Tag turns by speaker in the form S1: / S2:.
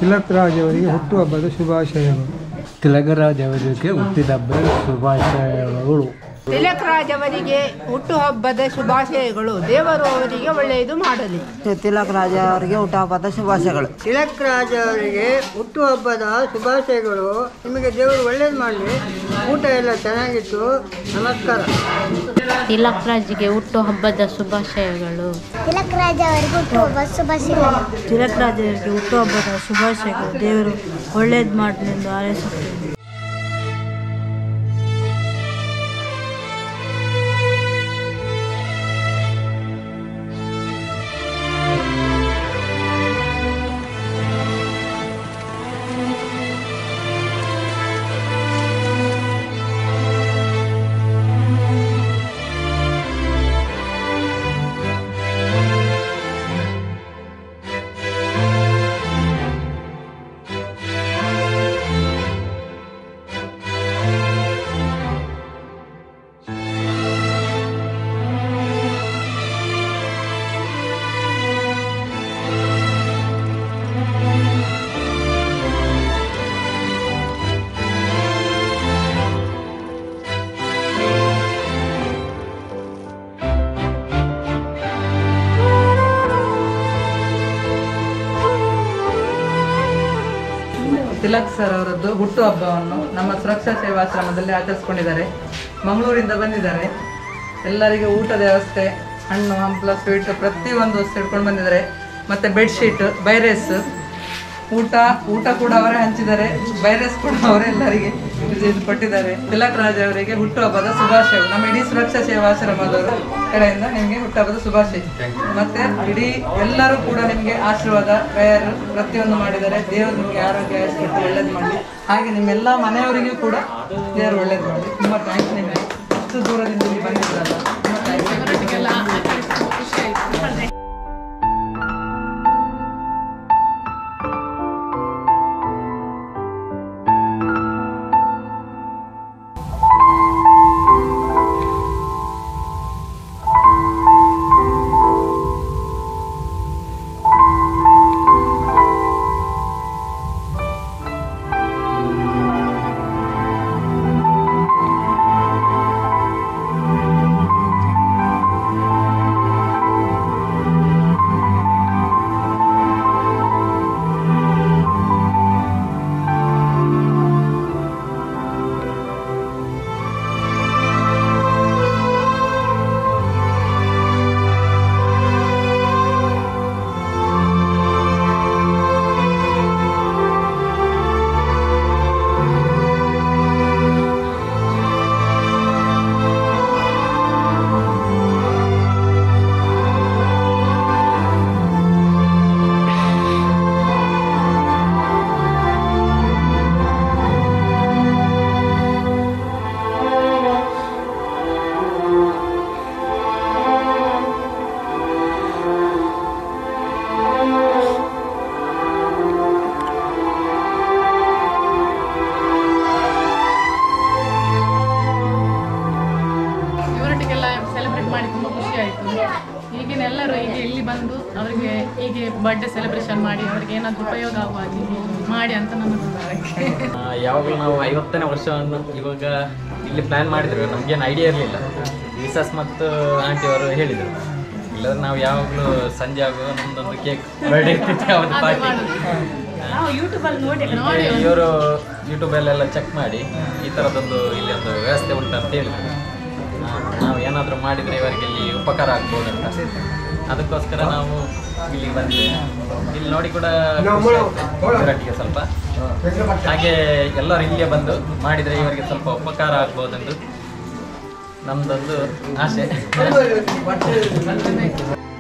S1: ತಿಲಕ್ ರಾಜ್ ಅವರಿಗೆ ಹುಟ್ಟುಹಬ್ಬದ ಶುಭಾಶಯಗಳು
S2: ತಿಲಕರಾಜ್ ಅವರಿಗೆ ಹುಟ್ಟಿದಬ್ಬ ಶುಭಾಶಯಗಳು
S3: ತಿಲಕ್ ರಾಜ್ ಅವರಿಗೆ ಹುಟ್ಟುಹಬ್ಬದ ಶುಭಾಶಯಗಳು ದೇವರು ಅವರಿಗೆ ಒಳ್ಳೆಯದು ಮಾಡಲಿ
S4: ತಿಲಕ್ ರಾಜ ಅವರಿಗೆ ಹುಟ್ಟುಹಬ್ಬದ ಶುಭಾಶಯಗಳು
S5: ತಿಲಕ್ ರಾಜ್ ಅವರಿಗೆ ಹುಟ್ಟುಹಬ್ಬದ ಶುಭಾಶಯಗಳು ನಿಮಗೆ ದೇವರು ಒಳ್ಳೇದು ಮಾಡಲಿ ಊಟ ಎಲ್ಲ ಚೆನ್ನಾಗಿತ್ತು ನಮಸ್ಕಾರ
S6: ತಿಲಕ್ ರಾಜ್ಗೆ ಹುಟ್ಟು ಹಬ್ಬದ ಶುಭಾಶಯಗಳು
S7: ತಿಲಕ್ ರಾಜ ಅವರಿಗೆ ಹುಟ್ಟುಹಬ್ಬ ಶುಭಾಶಯಗಳು
S8: ತಿಲಕ್ ರಾಜರಿಗೆ ಹುಟ್ಟುಹಬ್ಬದ ಶುಭಾಶಯಗಳು ದೇವರು ಒಳ್ಳೇದು ಮಾಡಲೆಂದು ಹಾರೈಸುತ್ತೇನೆ
S9: ತಿಲಕ್ ಸರ್ ಅವರದ್ದು ಹುಟ್ಟುಹಬ್ಬವನ್ನು ನಮ್ಮ ಸುರಕ್ಷಾ ಸೇವಾಶ್ರಮದಲ್ಲಿ ಆಚರಿಸ್ಕೊಂಡಿದ್ದಾರೆ ಮಂಗಳೂರಿಂದ ಬಂದಿದ್ದಾರೆ ಎಲ್ಲರಿಗೆ ಊಟದ ವ್ಯವಸ್ಥೆ ಹಣ್ಣು ಹಂಪಲ ಸ್ವೀಟ್ ಪ್ರತಿಯೊಂದು ವಸ್ತು ಹಿಡ್ಕೊಂಡು ಬಂದಿದ್ದಾರೆ ಮತ್ತೆ ಬೆಡ್ಶೀಟ್ ಬೈರೇಸ್ ಊಟ ಊಟ ಕೂಡ ಅವರೇ ಹಂಚಿದ್ದಾರೆ ಬೈರೇಸ್ ಕೂಡ ಅವರೇ ಎಲ್ಲರಿಗೆ ಇದು ಇದು ಕೊಟ್ಟಿದ್ದಾರೆ ತಿಲಕ್ ರಾಜ್ ಅವರಿಗೆ ಹುಟ್ಟುಹಬ್ಬದ ಶುಭಾಶಯಗಳು ನಮ್ಮ ಇಡೀ ಸುರಕ್ಷಾ ಸೇವಾಶ್ರಮದವರು ಕಡೆಯಿಂದ ನಿಮಗೆ ಹುಟ್ಟುಹಬ್ಬದ ಶುಭಾಶಯ ಮತ್ತೆ ಇಡೀ ಎಲ್ಲರೂ ಕೂಡ ನಿಮಗೆ ಆಶೀರ್ವಾದ ಪ್ರೇಯರ್ ಪ್ರತಿಯೊಂದು ಮಾಡಿದ್ದಾರೆ ದೇವರು ನಿಮಗೆ ಆರೋಗ್ಯ ಆಯುಷ್ಯ ಕೊಟ್ಟು ಒಳ್ಳೇದು ಮಾಡಲಿ ಹಾಗೆ ನಿಮ್ಮೆಲ್ಲ ಮನೆಯವರಿಗೂ ಕೂಡ ದೇವರು ಒಳ್ಳೇದು ಮಾಡಲಿ ತುಂಬ ಥ್ಯಾಂಕ್ಸ್ ನಿಮಗೆ ಇಷ್ಟು ದೂರದಿಂದ ಇಲ್ಲಿ ಬಂದಿದ್ರಲ್ಲ ತುಂಬ ಥ್ಯಾಂಕ್ಸ್
S10: ಇವರೊಟ್ಟಿಗೆಲ್ಲ ಸೆಲೆಬ್ರೇಟ್ ಮಾಡಿ ತುಂಬ ಖುಷಿ ಆಯಿತು ಈಗಿನ ಎಲ್ಲರೂ ಈಗ ಇಲ್ಲಿ ಬಂದು ಅವರಿಗೆ ಹೀಗೆ ಬರ್ಡೇ ಸೆಲೆಬ್ರೇಷನ್ ಮಾಡಿ ಅವರಿಗೆ ಏನಾದರೂ ಉಪಯೋಗ ಆಗುವ ಹಾಗೆ ಮಾಡಿ ಅಂತ ನನ್ನ ಅಭಿಪ್ರಾಯ.
S11: ಯಾವಾಗಲೂ ನಾವು ಐವತ್ತನೇ ವರ್ಷವನ್ನು ಇವಾಗ ಇಲ್ಲಿ ಪ್ಲ್ಯಾನ್ ಮಾಡಿದ್ರು ನಮಗೇನು ಐಡಿಯಾ ಇರಲಿಲ್ಲ ವಿಸಸ್ ಮತ್ತು ಆಂಟಿ ಅವರು ಹೇಳಿದರು ಇಲ್ಲದ್ರೆ ನಾವು ಯಾವಾಗಲೂ ಸಂಜೆ ಆಗುವ ನಮ್ದೊಂದು ಕೇಕ್ ಬರ್ಡೇ ಇರ್ತಿತ್ತು ಅವತ್ತು ಪಾರ್ಟಿ
S10: ನಾವು ಯೂಟ್ಯೂಬಲ್ಲಿ ನೋಡಿ ನೋಡಿ
S11: ಇವರು ಯೂಟ್ಯೂಬಲ್ಲೆಲ್ಲ ಚೆಕ್ ಮಾಡಿ ಈ ಥರದೊಂದು ಇಲ್ಲಿ ಒಂದು ವ್ಯವಸ್ಥೆ ಉಂಟು ಅಂತ ಹೇಳಿದ್ರು ಆ, ನಾವು ಏನಾದರೂ ಮಾಡಿದರೆ ಇವರಿಗೆ ಇಲ್ಲಿ ಉಪಕಾರ ಆಗ್ಬೋದು ಅಂತ ಅದಕ್ಕೋಸ್ಕರ ನಾವು ಇಲ್ಲಿಗೆ ಬಂದಿದ್ದೇವೆ ಇಲ್ಲಿ ನೋಡಿ ಕೂಡ ಖುಷಿ ಆಯ್ತು ಇವರೊಟ್ಟಿಗೆ ಸ್ವಲ್ಪ ಹಾಗೆ ಎಲ್ಲರೂ ಇಲ್ಲಿಗೆ ಬಂದು ಮಾಡಿದರೆ ಇವರಿಗೆ ಸ್ವಲ್ಪ ಉಪಕಾರ ಆಗ್ಬೋದೆಂದು ನಮ್ದೊಂದು ಆಸೆ